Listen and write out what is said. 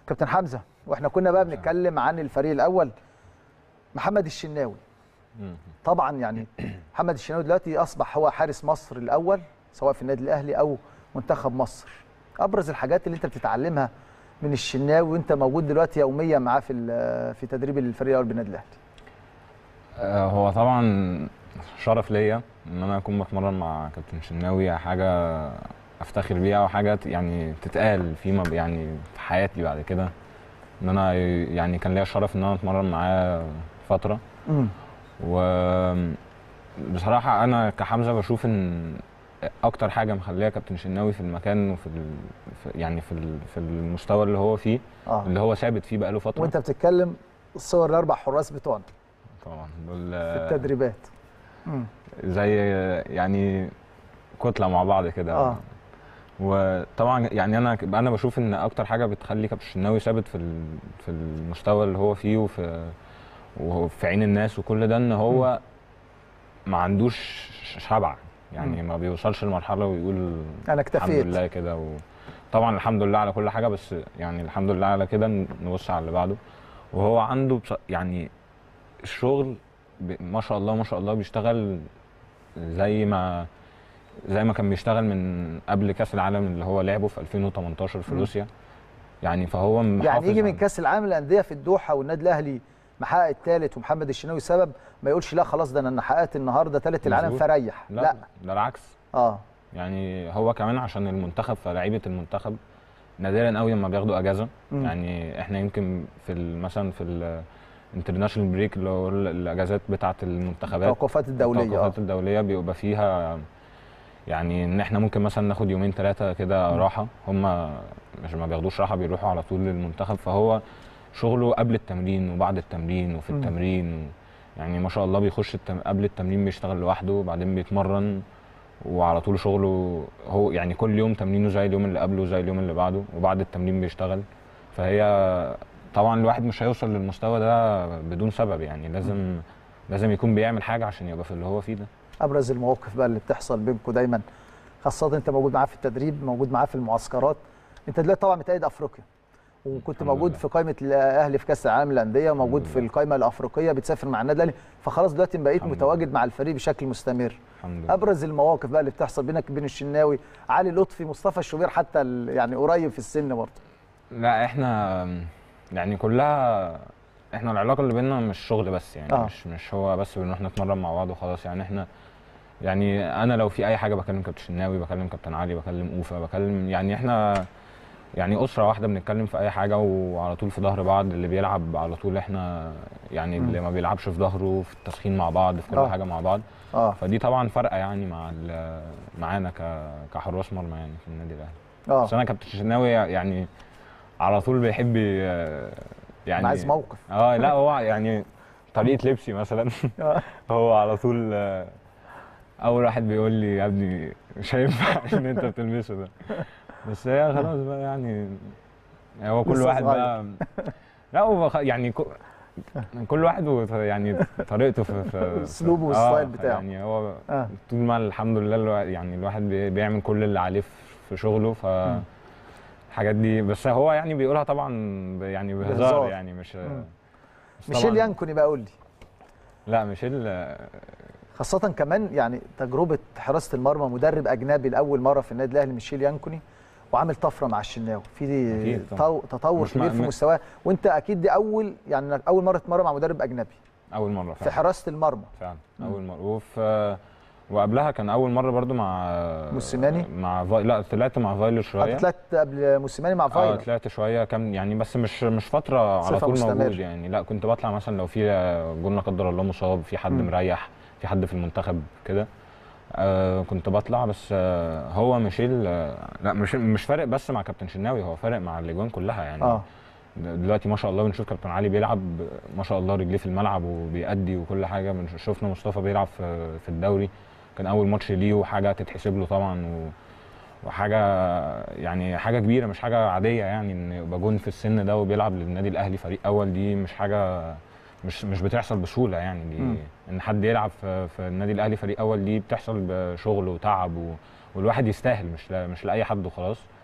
كابتن حمزه واحنا كنا بقى بنتكلم عن الفريق الاول محمد الشناوي مم. طبعا يعني محمد الشناوي دلوقتي اصبح هو حارس مصر الاول سواء في النادي الاهلي او منتخب مصر ابرز الحاجات اللي انت بتتعلمها من الشناوي وانت موجود دلوقتي يوميا معاه في ال- في تدريب الفريق الاول بالنادي الاهلي آه، هو طبعا شرف ليا ان انا اكون بتمرن مع كابتن شناوي حاجه افتخر بيها وحاجه ت- يعني تتقال فيما ب- يعني في حياتي بعد كده ان انا ي- يعني كان ليا الشرف ان انا اتمرن معاه فتره امم و بصراحه انا كحمزه بشوف ان اكتر حاجه مخليه كابتن شناوي في المكان وفي ال... في يعني في ال... في المستوى اللي هو فيه اه اللي هو ثابت فيه بقاله فتره وانت بتتكلم صور الاربع حراس بتوعنا طبعا دول في التدريبات امم زي يعني كتله مع بعض كده اه وطبعا يعني انا انا بشوف ان اكتر حاجه بتخلي كابتن الشناوي ثابت في ال- في المستوى اللي هو فيه وفي وفي عين الناس وكل ده ان هو ما عندوش شبع يعني ما بيوصلش لمرحله ويقول انا الحمد اكتفيت لله كده وطبعا الحمد لله على كل حاجه بس يعني الحمد لله على كده نبص على اللي بعده وهو عنده بص... يعني الشغل ب... ما شاء الله ما شاء الله بيشتغل زي ما زي ما كان بيشتغل من قبل كاس العالم اللي هو لعبه في 2018 في مم. روسيا يعني فهو يعني محافظ يجي من على- كاس العالم للانديه في الدوحه والنادي الاهلي محقق الثالث ومحمد الشناوي سبب ما يقولش لا خلاص ده انا حققت النهارده ثالث العالم مظبوط. فريح لا, لا ده العكس اه يعني هو كمان عشان المنتخب فلعيبه المنتخب نادرا قوي لما بياخدوا اجازه مم. يعني احنا يمكن في ال- مثلا في الانترناشونال بريك اللي هو ال- الاجازات بتاعه المنتخبات التوقفات الدوليه اه التوقفات الدوليه بيبقى فيها يعني ان احنا ممكن مثلا ناخد يومين ثلاثه كده راحه هم مش ما بياخدوش راحه بيروحوا على طول للمنتخب فهو شغله قبل التمرين وبعد التمرين وفي مم. التمرين و يعني ما شاء الله بيخش التم... قبل التمرين بيشتغل لوحده وبعدين بيتمرن وعلى طول شغله هو يعني كل يوم تمرينه زي اليوم اللي قبله زي اليوم اللي بعده وبعد التمرين بيشتغل فهي طبعا الواحد مش هيوصل للمستوى ده بدون سبب يعني لازم لازم يكون بيعمل حاجه عشان يبقى في اللي هو فيه ده ابرز المواقف بقى اللي بتحصل بينكم دايما خاصه انت موجود معاه في التدريب موجود معاه في المعسكرات انت دلوقتي طبعا متأيد افريقيا وكنت الحمد موجود لله. في قائمه الاهلي في كاس العالم للانديه وموجود الحمد في لله. القائمه الافريقيه بتسافر مع النادي الاهلي فخلاص دلوقتي بقيت الحمد متواجد مع الفريق بشكل مستمر الحمد لله ابرز المواقف بقى اللي بتحصل بينك وبين الشناوي علي لطفي مصطفى الشوبير حتى ال- يعني قريب في السن برضه لا احنا يعني كلها احنا العلاقه اللي بيننا مش شغل بس يعني آه. آه. مش مش هو بس بنروح نتمرن مع بعض وخلاص يعني احنا يعني انا لو في اي حاجه بكلم كابتن شناوي بكلم كابتن علي بكلم اوفا بكلم يعني احنا يعني اسره واحده بنتكلم في اي حاجه وعلى طول في ظهر بعض اللي بيلعب على طول احنا يعني مم. اللي ما بيلعبش في ظهره في التسخين مع بعض في كل آه. حاجه مع بعض اه فدي طبعا فارقه يعني مع ال- معانا ك- كحراس مرمى يعني في النادي الاهلي اه بس انا كابتن شناوي يعني على طول بيحب ي- يعني انا عايز موقف اه لا هو يعني طريقه لبسي مثلا آه. هو على طول آه، اول واحد بيقول لي يا ابني مش هينفع ان انت بتلبسه ده بس هي خلاص بقى يعني هو كل لسه واحد صغير. بقى لا هو خ- يعني ك- كل واحد وط- يعني طريقته في, في أسلوبه في- والستايل آه، بتاعه. يعني هو اه طول ما الحمد لله الوا- يعني الواحد بي- بيعمل كل اللي عليه في- في شغله ف مم. الحاجات دي بس هو يعني بيقولها طبعا ب- يعني بهزار. بهزار يعني مش مم. بس ميشيل طبعاً- يانكوني بقى قول لي لا ميشيل آه، خاصة كمان يعني تجربة حراسة المرمى مدرب أجنبي لأول مرة في النادي الأهلي ميشيل يانكوني وعامل طفرة مع الشناوي في أكيد طبعاً. تو- تطور مش كبير مع- في م- مستواه وأنت أكيد دي أول يعني إنك أول مرة تتمرن مع مدرب أجنبي اول مره في فعلا حراسة المرمى فعلا مم. اول مره وفي وقبلها كان اول مره برضو مع موسيماني؟ مع في... لا طلعت مع فايلر شويه أنت طلعت قبل موسيماني مع اه فايلر طلعت شويه كام يعني بس مش مش فتره على صفة طول مستمر. موجود يعني لا كنت بطلع مثلا لو في جول لا قدر الله مصاب في حد مم. مريح في حد في المنتخب كده آه كنت بطلع بس آه هو ميشيل آه لا مش مش فارق بس مع كابتن شناوي هو فارق مع الاجوان كلها يعني اه دلوقتي ما شاء الله بنشوف كابتن علي بيلعب ما شاء الله رجليه في الملعب وبيأدي وكل حاجه بنش- شفنا مصطفى بيلعب في في الدوري كان اول ماتش ليه وحاجه تتحسب له طبعا و وحاجه يعني حاجه كبيره مش حاجه عاديه يعني ان يبقى جون في السن ده وبيلعب للنادي الاهلي فريق اول دي مش حاجه مش مش بتحصل بسهوله يعني دي مم. ان حد يلعب في, في النادي الاهلي فريق اول دي بتحصل بشغل وتعب و والواحد يستاهل مش لا مش لاي حد وخلاص